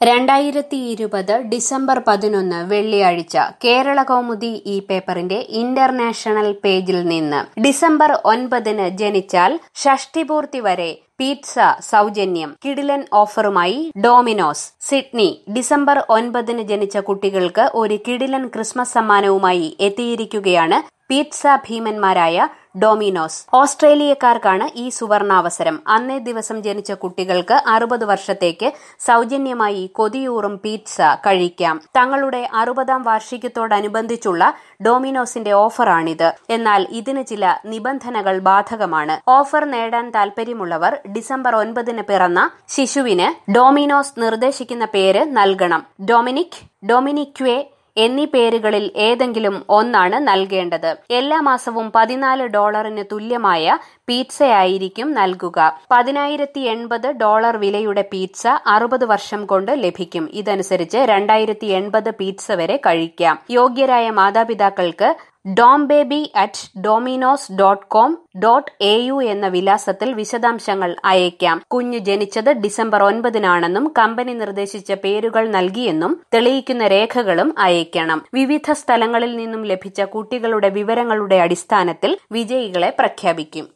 രണ്ടായിരത്തി ഇരുപത് ഡിസംബർ പതിനൊന്ന് വെള്ളിയാഴ്ച കേരള കൗമുദി ഈ പേപ്പറിന്റെ ഇന്റർനാഷണൽ പേജിൽ നിന്ന് ഡിസംബർ ഒൻപതിന് ജനിച്ചാൽ ഷഷ്ടിപൂർത്തി വരെ പിസ്സ സൗജന്യം കിടിലൻ ഓഫറുമായി ഡോമിനോസ് സിഡ്നി ഡിസംബർ ഒൻപതിന് ജനിച്ച കുട്ടികൾക്ക് ഒരു കിടിലൻ ക്രിസ്മസ് സമ്മാനവുമായി എത്തിയിരിക്കുകയാണ് പിസ്സ ഭീമന്മാരായ ഡൊമിനോസ് ഓസ്ട്രേലിയക്കാർക്കാണ് ഈ സുവർണാവസരം അന്നേ ദിവസം ജനിച്ച കുട്ടികൾക്ക് അറുപത് വർഷത്തേക്ക് സൗജന്യമായി കൊതിയൂറും പിസ്സ കഴിക്കാം തങ്ങളുടെ അറുപതാം വാർഷികത്തോടനുബന്ധിച്ചുള്ള ഡൊമിനോസിന്റെ ഓഫറാണിത് എന്നാൽ ഇതിന് ചില നിബന്ധനകൾ ബാധകമാണ് ഓഫർ നേടാൻ താൽപര്യമുള്ളവർ ഡിസംബർ ഒൻപതിന് പിറന്ന ശിശുവിന് ഡൊമിനോസ് നിർദ്ദേശിക്കുന്ന പേര് നൽകണം ഡൊമിനിക് ഡൊമിനിക്വേ എന്നീ പേരുകളിൽ ഏതെങ്കിലും ഒന്നാണ് നൽകേണ്ടത് എല്ലാ മാസവും പതിനാല് ഡോളറിന് തുല്യമായ പിസ്സയായിരിക്കും നൽകുക പതിനായിരത്തി എൺപത് ഡോളർ വിലയുടെ പിസ്സ അറുപത് വർഷം കൊണ്ട് ലഭിക്കും ഇതനുസരിച്ച് രണ്ടായിരത്തി എൺപത് പിസ്സ വരെ കഴിക്കാം യോഗ്യരായ മാതാപിതാക്കൾക്ക് dom baby at Domino's dot com dot A U എന്ന വിലാസത്തിൽ വിശദാംശങ്ങൾ അയക്കാം കുഞ്ഞു ജനിച്ചത് ഡിസംബർ ഒൻപതിനാണെന്നും കമ്പനി നിർദ്ദേശിച്ച പേരുകൾ നൽകിയെന്നും തെളിയിക്കുന്ന രേഖകളും അയക്കണം വിവിധ സ്ഥലങ്ങളിൽ നിന്നും ലഭിച്ച കുട്ടികളുടെ വിവരങ്ങളുടെ അടിസ്ഥാനത്തിൽ വിജയികളെ പ്രഖ്യാപിക്കും